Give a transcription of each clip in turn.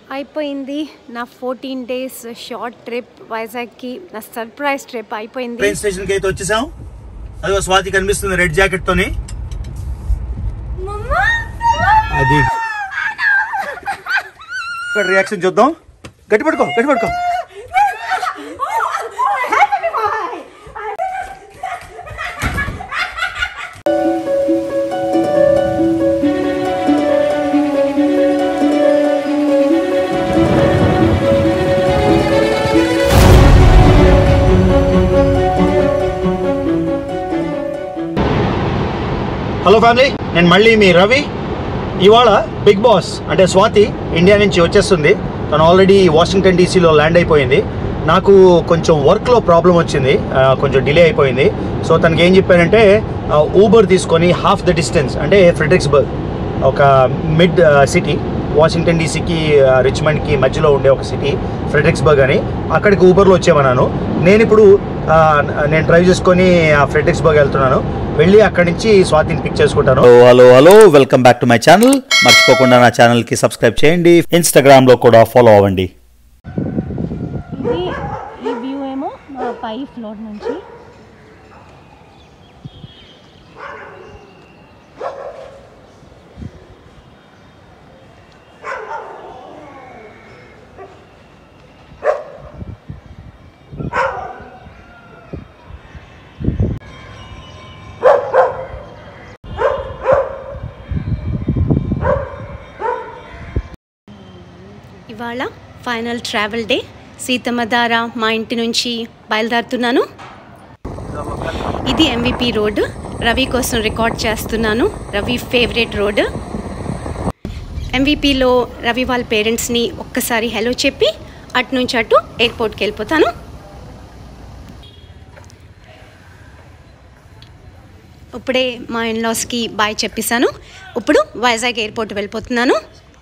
అయిపోయింది నా fourteen days short trip వైజాగ్కి నా సర్ప్రైజ్ ట్రిప్ అయిపోయింది ట్రైన్ స్టేషన్ కి అయితే వచ్చేసాం అదిగో స్వాతి కనిపిస్తుంది రెడ్ జాకెట్ తోని అది ఇక్కడ రియాక్షన్ చూద్దాం గట్టి పట్టుకో గట్టి పట్టుకో హలో ఫ్యామిలీ నేను మళ్ళీ మీ రవి ఇవాళ బిగ్ బాస్ అంటే స్వాతి ఇండియా నుంచి వచ్చేస్తుంది తను ఆల్రెడీ వాషింగ్టన్ డీసీలో ల్యాండ్ అయిపోయింది నాకు కొంచెం వర్క్లో ప్రాబ్లం వచ్చింది ఆ, కొంచెం డిలే అయిపోయింది సో తనకి ఏం చెప్పానంటే ఊబర్ తీసుకొని హాఫ్ ద డిస్టెన్స్ అంటే ఫ్రెడ్రిక్స్బర్గ్ ఒక మిడ్ సిటీ వాషింగ్టన్ డీసీకి రిచ్మండ్కి మధ్యలో ఉండే ఒక సిటీ ఫ్రెడ్రిక్స్బర్గ్ అని అక్కడికి ఊబర్లో వచ్చేమన్నాను నేను ఇప్పుడు ఆ, నేను డ్రైవ్ చేసుకొని ఫ్రెడ్రిక్స్బర్గ్ వెళ్తున్నాను వెళ్ళి అక్కడి నుంచి స్వాతిని పిక్ చేసుకుంటాను hello hello welcome back to my channel మర్చిపోకుండా నా ఛానల్ కి సబ్స్క్రైబ్ చేయండి ఇన్స్టాగ్రామ్ లో కూడా ఫాలో అవ్వండి ఇది ఈ వ్యూ ఏమో మా పై ఫ్లోర్ నుంచి ఇవాళ ఫైనల్ ట్రావెల్ డే సీతమ్మధార మా ఇంటి నుంచి బయలుదేరుతున్నాను ఇది ఎంవిపి రోడ్ రవి కోసం రికార్డ్ చేస్తున్నాను రవి ఫేవరెట్ రోడ్ ఎంవిపిలో రవి వాళ్ళ పేరెంట్స్ని ఒక్కసారి హలో చెప్పి అటు నుంచి అటు ఎయిర్పోర్ట్కి వెళ్ళిపోతాను ఇప్పుడే మా ఇన్లాస్కి బాయ్ చెప్పేశాను ఇప్పుడు వైజాగ్ ఎయిర్పోర్ట్ వెళ్ళిపోతున్నాను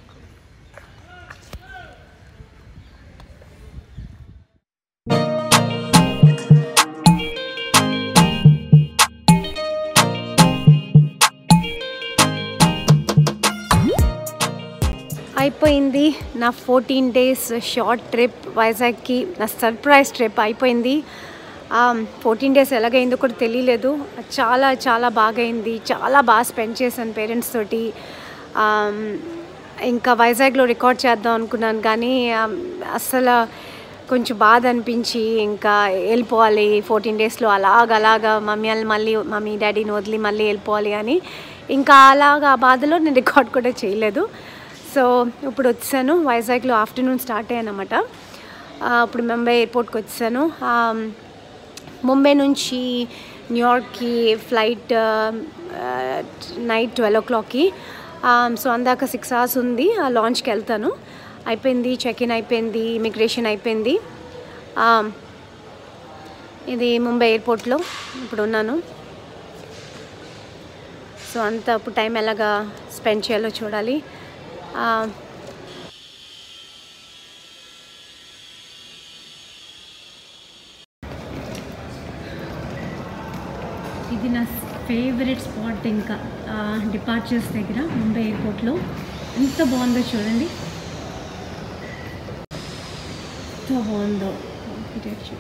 అయిపోయింది నా ఫోర్టీన్ డేస్ షార్ట్ ట్రిప్ వైజాగ్కి నా సర్ప్రైజ్ ట్రిప్ అయిపోయింది ఫోర్టీన్ డేస్ ఎలాగైందో కూడా తెలియలేదు చాలా చాలా బాగా అయింది చాలా బాగా స్పెండ్ చేశాను పేరెంట్స్ తోటి ఆమ్, ఇంకా వైజాగ్లో రికార్డ్ చేద్దాం అనుకున్నాను కానీ ఆమ్, అస్సలు కొంచెం బాధ అనిపించి ఇంకా వెళ్ళిపోవాలి ఫోర్టీన్ డేస్లో అలాగ అలాగా మమ్మీ వాళ్ళని మళ్ళీ మమ్మీ డాడీని వదిలి మళ్ళీ వెళ్ళిపోవాలి అని ఇంకా అలాగా ఆ బాధలో నేను రికార్డ్ కూడా చేయలేదు సో ఇప్పుడు వచ్చాను వైజాగ్లో ఆఫ్టర్నూన్ స్టార్ట్ అయ్యాను అనమాట ఇప్పుడు ముంబై ఎయిర్పోర్ట్కి వచ్చాను ఆమ్, ముంబై నుంచి న్యూయార్క్కి ఫ్లైట్ నైట్ ట్వెల్వ్ ఓ క్లాక్కి సో అందాక సిక్స్ అవర్స్ ఉంది ఆ లాంచ్కి వెళ్తాను అయిపోయింది చెక్ ఇన్ అయిపోయింది ఇమిగ్రేషన్ అయిపోయింది ఆమ్, ఇది ముంబై ఎయిర్పోర్ట్లో ఇప్పుడు ఉన్నాను సో అంత ఇప్పుడు టైం ఎలాగా స్పెండ్ చేయాలో చూడాలి ఆ, ఇది నా ఫేవరెట్ స్పాట్ ఇంకా డిపార్చర్స్ దగ్గర ముంబై ఎయిర్పోర్ట్లో ఎంత బాగుందో చూడండి ఎంత బాగుందో architecture.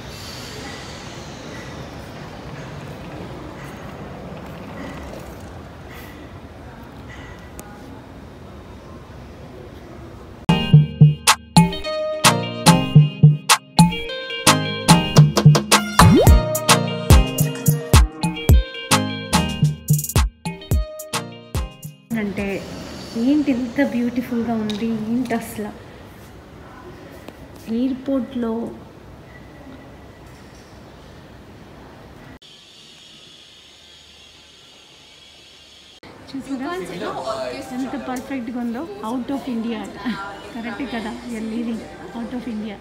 అంటే ఏంటి ఇంత బ్యూటిఫుల్గా ఉంది ఏంటి అసలు ఎయిర్పోర్ట్లో చూసారా ఎంత పర్ఫెక్ట్గా ఉందో అవుట్ ఆఫ్ ఇండియా కరెక్ట్ కదా you're leaving out of India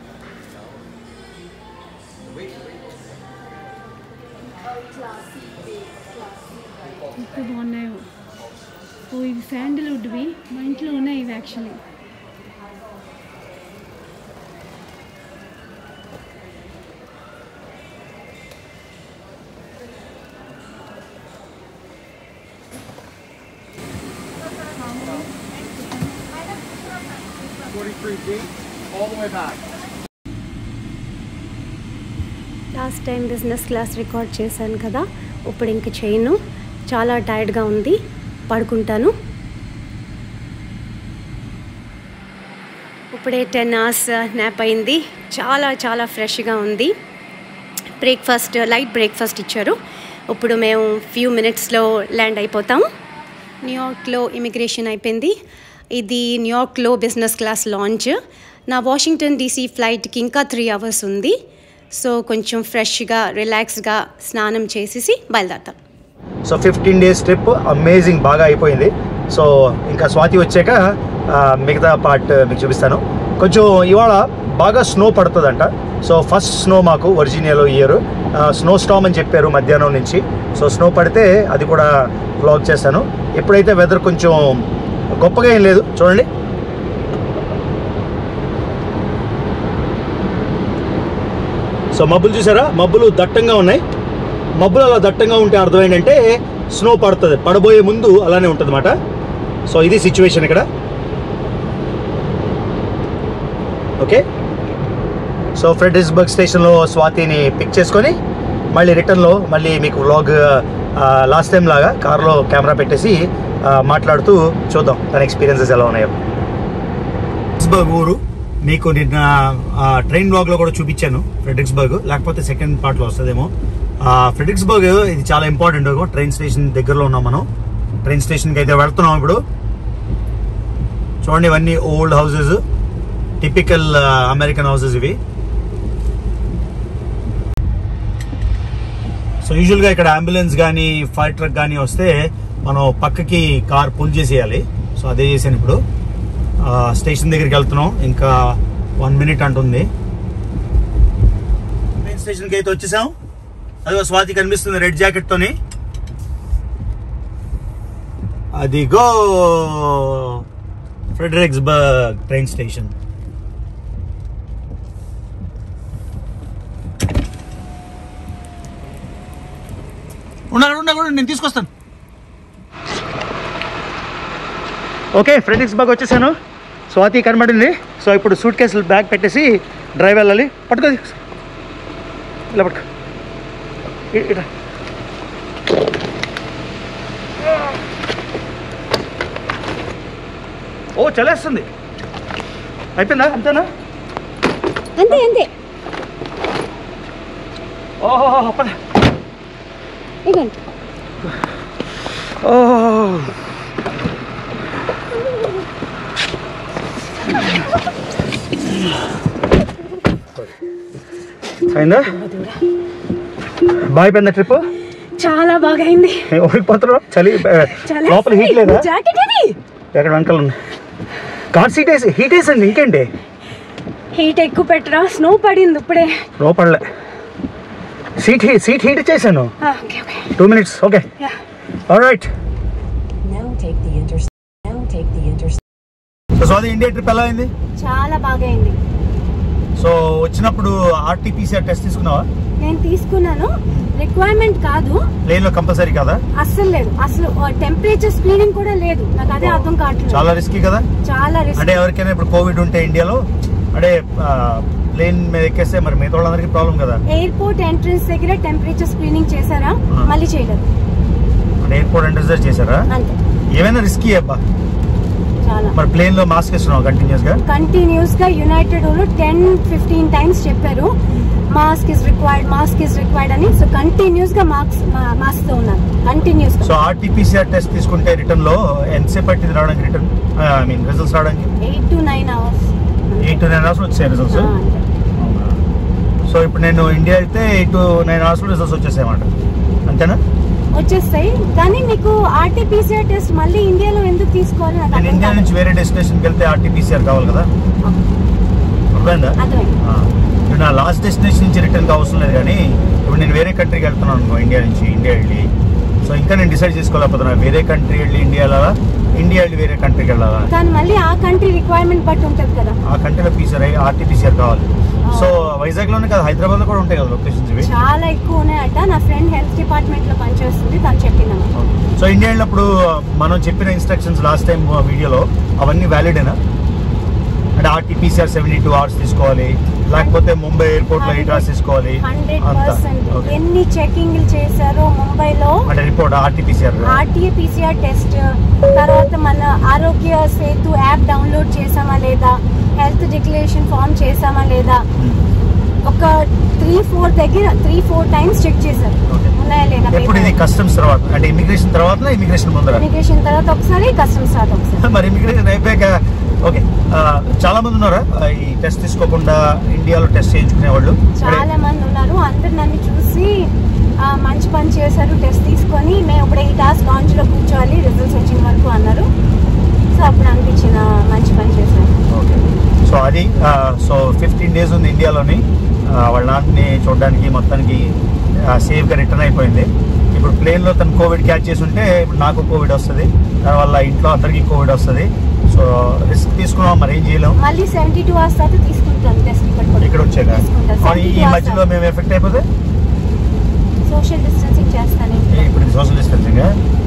ఎంత బాగున్నాయో ఓ ఇవి శాండిల్వుడ్వి మా ఇంట్లో ఉన్నాయి ఇవి actually 43 feet, all the way back. Last time business class record చేశాను కదా ఇప్పుడు ఇంక చేయను చాలా టైర్డ్గా ఉంది పడుకుంటాను ఇప్పుడే టెన్ అవర్స్ నాప్ అయింది చాలా చాలా ఫ్రెష్గా ఉంది బ్రేక్ఫాస్ట్ లైట్ బ్రేక్ఫాస్ట్ ఇచ్చారు ఇప్పుడు మేము ఫ్యూ మినిట్స్లో ల్యాండ్ అయిపోతాము న్యూయార్క్లో ఇమిగ్రేషన్ అయిపోయింది ఇది న్యూయార్క్లో బిజినెస్ క్లాస్ లాంచ్ నా వాషింగ్టన్ డీసీ ఫ్లైట్కి ఇంకా త్రీ అవర్స్ ఉంది సో కొంచెం ఫ్రెష్గా రిలాక్స్గా స్నానం చేసేసి బయలుదేరతాం so fifteen days trip amazing బాగా అయిపోయింది సో ఇంకా స్వాతి వచ్చాక ఆ, మిగతా పార్ట్ మీకు చూపిస్తాను కొంచెం ఇవాళ బాగా స్నో పడుతుందంట సో ఫస్ట్ స్నో మాకు వర్జీనియాలో ఇయర్ స్నో స్టామ్ అని చెప్పారు మధ్యాహ్నం నుంచి సో స్నో పడితే అది కూడా బ్లాగ్ చేస్తాను ఎప్పుడైతే వెదర్ కొంచెం గొప్పగా ఏం లేదు చూడండి సో మబ్బులు చూసారా మబ్బులు దట్టంగా ఉన్నాయి మబ్బులు అలా దట్టంగా ఉంటే అర్థం ఏంటంటే స్నో పడుతుంది పడబోయే ముందు అలానే ఉంటుంది అనమాట సో ఇది సిచ్యువేషన్ ఇక్కడ ఓకే సో ఫ్రెడరిస్బర్గ్ స్టేషన్లో స్వాతిని పిక్ చేసుకొని మళ్ళీ రిటర్న్లో మళ్ళీ మీకు వ్లాగ్ లాస్ట్ టైం లాగా కార్లో కెమెరా పెట్టేసి ఆ, మాట్లాడుతూ చూద్దాం తన ఎక్స్పీరియన్సెస్ ఎలా ఉన్నాయో ఫ్రెడరిక్స్బర్గ్ ఊరు మీకు నిన్న ట్రైన్ బ్లాగ్ లో కూడా చూపించాను ఫ్రెడరిక్స్బర్గ్ లేకపోతే సెకండ్ పార్ట్ లో వస్తుందేమో ఆ, ఫ్రెడరిక్స్బర్గ్ ఇది చాలా ఇంపార్టెంట్ ట్రైన్ స్టేషన్ దగ్గరలో ఉన్నాం మనం ట్రైన్ స్టేషన్ కి అయితే వెళ్తున్నాం ఇప్పుడు చూడండి ఇవన్నీ old houses typical American houses ఇవి సో యూజువల్గా ఇక్కడ అంబులెన్స్ కానీ ఫైర్ ట్రక్ కానీ వస్తే మనం పక్కకి కార్ పుల్ చేసేయాలి సో అదే చేశాను ఇప్పుడు ఆ, స్టేషన్ దగ్గరికి వెళ్తున్నాం ఇంకా వన్ మినిట్ అంటుంది ట్రైన్ స్టేషన్కి అయితే వచ్చేసాం అదిగో స్వాతి కనిపిస్తుంది రెడ్ జాకెట్ తోని అదిగో ఫ్రెడరిక్స్బర్గ్ ట్రైన్ స్టేషన్ ఉండాలి ఉండాలి నేను తీసుకొస్తాను ఓకే ఫ్రెడరిక్స్బర్గ్ వచ్చేసాను స్వాతి కనబడింది సో ఇప్పుడు సూట్ కేసులు బ్యాగ్ పెట్టేసి డ్రైవ్ వెళ్ళాలి పట్టుకో ఇలా పట్టుకో ఇ- ఇట్రా. ఓ చలేస్తుంది అయిపోయిందా అంతేనా అంతే అంతే ఓహో పద ఇగండి ఓ అయిందా బాగా అయిపోయిందా ట్రిప్ చాలా బాగా అయింది ఓడిపోతున్నావు చలి చాలా లోపల హీట్ లేదా జాకెట్ అది ఎక్కడ వెనకాల ఉంది కార్ సీట్ వేసి హీట్ వేసండి ఇంకేంటి హీట్ ఎక్కువ పెట్టరా స్నో పడింది ఇప్పుడే లోపలే సీట్ హీ సీట్ హీట్ చేశాను okay okay two minutes okay yeah right Now take the inter. Now take the inter. So so అది ఇండియా ట్రిప్ ఎలా అయింది చాలా బాగా అయింది సో వచ్చినప్పుడు ఆర్టీపీసీఆర్ టెస్ట్ తీసుకున్నావా నేను తీసుకున్నాను రిక్వైర్మెంట్ కాదు ప్లేన్ లో కంపల్సరీ కదా అస్సలు లేదు అసలు టెంపరేచర్ స్క్రీనింగ్ కూడా లేదు నాకు అదే అర్థం కావట్లేదు చాలా రిస్కీ కదా చాలా రిస్క్ అంటే ఎవరికైనా ఇప్పుడు కోవిడ్ ఉంటే ఇండియాలో అంటే ప్లేన్ మీద ఎక్కేస్తే మరి మిగతా వాళ్ళందరికీ ప్రాబ్లం కదా ఎయిర్పోర్ట్ ఎంట్రన్స్ దగ్గర టెంపరేచర్ స్క్రీనింగ్ చేశారా ఆ. మళ్ళీ చేయలేదు అంటే ఎయిర్పోర్ట్ ఎంటర్ చేశారా అంతే ఏమైనా రిస్కీ అబ్బా చాలా మరి ప్లేన్ లో మాస్క్ వేస్తున్నావు కంటిన్యూస్ గా కంటిన్యూస్ గా యునైటెడ్ వాళ్ళు టెన్ ఫిఫ్టీన్ టైమ్స్ చెప్పారు mask is required mask is required అని సో కంటిన్యూస్ గా మాస్క్ మాస్క్ తో ఉన్నారు కంటిన్యూస్ సో ఆర్టీపీసీఆర్ టెస్ట్ తీసుకుంటే రిటర్న్ లో ఎంతసేపు పట్టింది రావడానికి రిటర్న్ ఐ మీన్ రిజల్ట్స్ రావడానికి eight to nine hours eight to nine hours వచ్చాయి రిజల్ట్స్ సో ఇప్పుడు నేను ఇండియా అయితే eight to nine hours results వచ్చేసాయి అన్నమాట అంతేనా వచ్చేస్తాయి కానీ మీకు ఆర్టీపీసీఆర్ టెస్ట్ మళ్ళీ ఇండియాలో ఎందుకు తీసుకోవాలి నాకు నేను అర్థం ఇండియా కాదు. నుంచి వేరే డెస్టినేషన్కి వెళ్తే ఆర్టీపీసీఆర్ కావాలి కదా అర్థమైందా అర్థమైంది ఆ. ఇప్పుడు నా లాస్ట్ డెస్టినేషన్ నుంచి రిటర్న్ అవసరం లేదు కానీ ఇప్పుడు నేను వేరే కంట్రీకి వెళ్తున్నాను అనుకో ఇండియా నుంచి ఇండియా వెళ్ళి సో ఇంకా నేను డిసైడ్ చేసుకోలేకపోతున్నా వేరే కంట్రీ వెళ్ళి ఇండియా వెళ్ళాలా ఇండియా వెళ్ళి వేరే కంట్రీకి వెళ్ళాలా కానీ మళ్ళీ ఆ కంట్రీ రిక్వైర్మెంట్ బట్టి ఉంటుంది కదా ఆ కంట్రీలో పీసీఆర్ ఆర్టీపీసీఆర్ కావాలి సో వైజాగ్ లోనే కదా హైదరాబాద్ లో కూడా ఉంటాయి కదా లొకేషన్స్ ఇవి చాలా ఎక్కువ ఉన్నాయంట నా ఫ్రెండ్ హెల్త్ డిపార్ట్మెంట్ లో పనిచేస్తుంది తను చెప్పింది సో ఇండియా వెళ్ళినప్పుడు మనం చెప్పిన ఇన్స్ట్రక్షన్స్ లాస్ట్ టైం వీడియోలో అవన్నీ వ్యాలిడేనా అంటే ఆర్టీపీసీఆర్ సెవెంటీ టూ అవర్స్ తీసుకోవాలి లేకపోతే ముంబై ఎయిర్పోర్ట్ లో ఎయిట్ అవర్స్ తీసుకోవాలి హండ్రెడ్ అంత పర్సెంట్ ఓకే ఎన్ని చెకింగ్లు చేశారో ముంబైలో అంటే report RTPCR RTA PCR test తర్వాత మన ఆరోగ్య సేతు యాప్ డౌన్లోడ్ చేసామా లేదా హెల్త్ డిక్లరేషన్ ఫామ్ చేసామా లేదా ఒక త్రీ ఫోర్ దగ్గర త్రీ ఫోర్ టైమ్స్ చెక్ చేశారు Okay. ఉన్నాయా లేదా ఎప్పుడు ఇది కస్టమ్స్ తర్వాత అంటే ఇమిగ్రేషన్ తర్వాత ఇమిగ్రేషన్ ముందర ఇమిగ్రేషన్ తర్వాత ఒకసారి కస్టమ్స్ తర్వాత ఒకసారి మరి ఇమిగ్రేషన్ అయిపోయాక ఓకే ఆ, చాలా మంది ఉన్నారా ఆ, ఈ టెస్ట్ తీసుకోకుండా ఇండియాలో టెస్ట్ చేయించుకునే వాళ్ళు చాలా మంది ఉన్నారు అందరు నన్ను చూసి ఆ, మంచి పని చేశారు టెస్ట్ తీసుకొని మేము ఇప్పుడు ఈ టాస్క్ లాంచ్ లో కూర్చోవాలి రిజల్ట్స్ వచ్చిన వరకు అన్నారు సో అప్పుడు అనిపించిన మంచి పని చేశారు ఓకే సో అది సో ఫిఫ్టీన్ డేస్ ఉంది ఇండియాలోని ఆ, వాళ్ళ నాన్నని చూడడానికి మొత్తానికి సేఫ్గా రిటర్న్ అయిపోయింది ఇప్పుడు ప్లేన్లో తను కోవిడ్ క్యాచ్ చేసి ఉంటే ఇప్పుడు నాకు కోవిడ్ వస్తుంది దానివల్ల ఇంట్లో అందరికీ కోవిడ్ వస్తుంది సో రిస్క్ తీసుకున్నాం మరి ఏం చేయలేం మళ్ళీ సెవెంటీ టూ అవర్స్ తర్వాత తీసుకుంటాను టెస్ట్ ఇక్కడ కూడా. ఇక్కడ వచ్చాక తీసుకుంటాను. మరి ఈ 72 మధ్యలో hours మేము ఎఫెక్ట్ అయిపోతే సోషల్ డిస్టెన్సింగ్ చేస్తాను ఏ, ఇప్పుడు ఇది సోషల్ డిస్టెన్సింగ్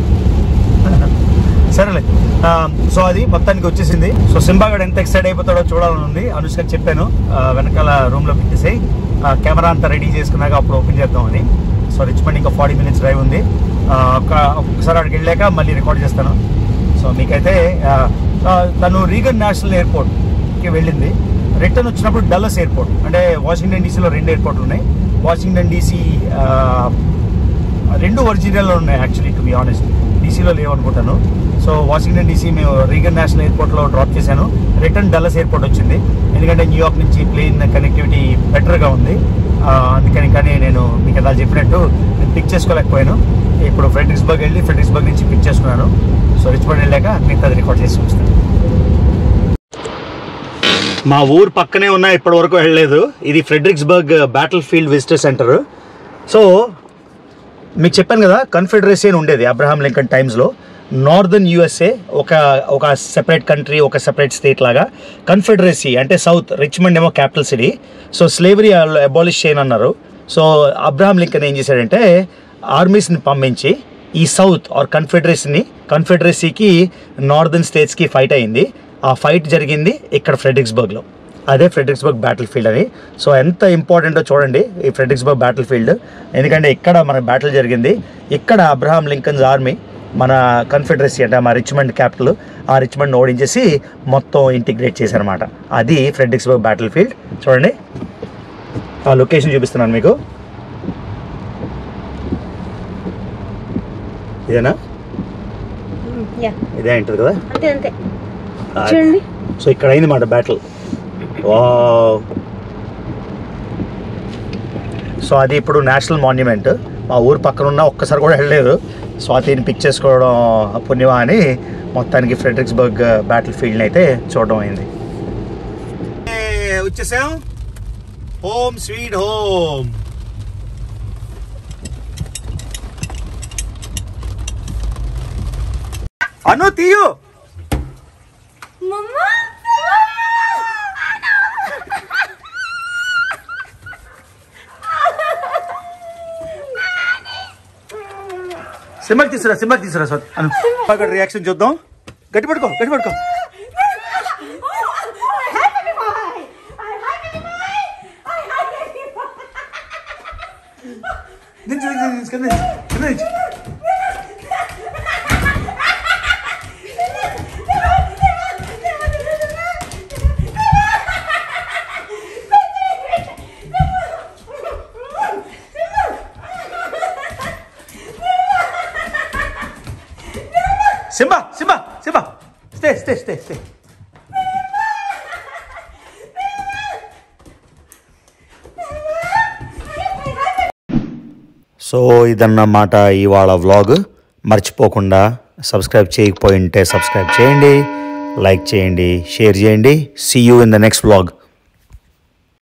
సరేలే ఆ, సో అది మొత్తానికి వచ్చేసింది సో సింబాగడ్ ఎంత ఎక్సైట్ అయిపోతాడో చూడాలని ఉంది అనుష్క చెప్పాను ఆ, వెనకాల రూమ్ లో పెట్టేసి కెమెరా అంతా రెడీ చేసుకున్నాక అప్పుడు ఓపెన్ చేద్దామని సో రిచ్మండ్ ఇంకా ఫార్టీ మినిట్స్ డ్రైవ్ ఉంది ఆ, ఒక- ఒక్కసారి అక్కడికి వెళ్ళాక మళ్ళీ రికార్డ్ చేస్తాను సో మీకైతే ఆ, ఆ, తను రీగన్ నేషనల్ ఎయిర్పోర్ట్కి వెళ్ళింది రిటర్న్ వచ్చినప్పుడు డల్లస్ ఎయిర్పోర్ట్ అంటే వాషింగ్టన్ డీసీలో రెండు ఎయిర్పోర్ట్లు ఉన్నాయి వాషింగ్టన్ డీసీ రెండు వర్జీనియాలో ఉన్నాయి యాక్చువల్లీ టు బి ఆనెస్ట్ డీసీలో లేవు అనుకుంటాను సో వాషింగ్టన్ డీసీ మేము రీగన్ నేషనల్ ఎయిర్పోర్ట్లో డ్రాప్ చేశాను రిటర్న్ డల్లస్ ఎయిర్పోర్ట్ వచ్చింది ఎందుకంటే న్యూయార్క్ నుంచి ప్లేన్ కనెక్టివిటీ బెటర్గా ఉంది ఆ, అందుకని కానీ నేను మీకు ఎలా చెప్పినట్టు నేను పిక్ చేసుకోలేకపోయాను ఇప్పుడు ఫ్రెడ్రిక్స్బర్గ్ వెళ్ళి ఫ్రెడ్రిక్స్బర్గ్ నుంచి పిక్ చేసుకున్నాను సో రిచ్మండ్ వెళ్ళాక మిగతాది రికార్డ్ చేసి వస్తాను మా ఊరు పక్కనే ఉన్నా ఇప్పటి వరకు వెళ్ళలేదు ఇది Fredericksburg battle field visitor centre so మీకు చెప్పాను కదా కన్ఫెడరసీ అని ఉండేది అబ్రహాం లింకన్ టైమ్స్లో నార్దర్న్ యుఎస్ఏ ఒక ఒక సెపరేట్ కంట్రీ ఒక సెపరేట్ స్టేట్ లాగా కన్ఫెడరసీ అంటే సౌత్ రిచ్మండ్ ఏమో capital city so slavery abolish చేయనన్నారు సో అబ్రహాం లింకన్ ఏం చేశాడంటే ఆర్మీస్ని పంపించి ఈ సౌత్ ఆర్ కన్ఫెడరసీని కన్ఫెడరసీకి నార్దర్న్ స్టేట్స్కి ఫైట్ అయింది ఆ ఫైట్ జరిగింది ఇక్కడ ఫ్రెడ్రిక్స్బర్గ్లో అదే ఫ్రెడ్రిక్స్బర్గ్ బ్యాటిల్ ఫీల్డ్ అని సో ఎంత ఇంపార్టెంటో చూడండి ఈ ఫ్రెడ్రిక్స్బర్గ్ బ్యాటిల్ ఫీల్డ్ ఎందుకంటే ఇక్కడ మన బ్యాటిల్ జరిగింది ఇక్కడ అబ్రహాం లింకన్స్ ఆర్మీ మన కన్ఫెడరసీ అంటే మా రిచ్మండ్ క్యాపిటల్ ఆ రిచ్మండ్ ఓడించేసి మొత్తం ఇంటిగ్రేట్ చేశారన్నమాట అది ఫ్రెడ్రిక్స్బర్గ్ బ్యాటిల్ ఫీల్డ్ చూడండి ఆ లొకేషన్ చూపిస్తున్నాను మీకు ఇదేనా యా ఇదే ఉంటుంది కదా అంతే అంతే ఆ, చూడండి సో ఇక్కడ అయింది మాట బ్యాటిల్ సో అది ఇప్పుడు నేషనల్ మాన్యుమెంట్ మా ఊరు పక్కన ఉన్న ఒక్కసారి కూడా వెళ్ళలేదు స్వాతిని పిక్ చేసుకోవడం పుణ్యమా అని మొత్తానికి ఫ్రెడ్రిక్స్బర్గ్ బ్యాటిల్ ఫీల్డ్ని అయితే చూడడం అయింది వచ్చేసాం హోమ్ స్వీట్ హోమ్ అను తీయు సిమ్మకి తీసుకురా సిమ్మకి తీసుకురా సార్ అను అక్కడ రియాక్షన్ చూద్దాం గట్టి పట్టుకో గట్టి పట్టుకో దించు దించు దించు కింద దించు కింద దించు Simba Simba Simba stay stay stay stay so ఇదన్నమాట ఇవాళ వ్లాగ్ మర్చిపోకుండా సబ్స్క్రైబ్ చేయకపోయి ఉంటే సబ్స్క్రైబ్ చేయండి లైక్ చేయండి షేర్ చేయండి see you in the next vlog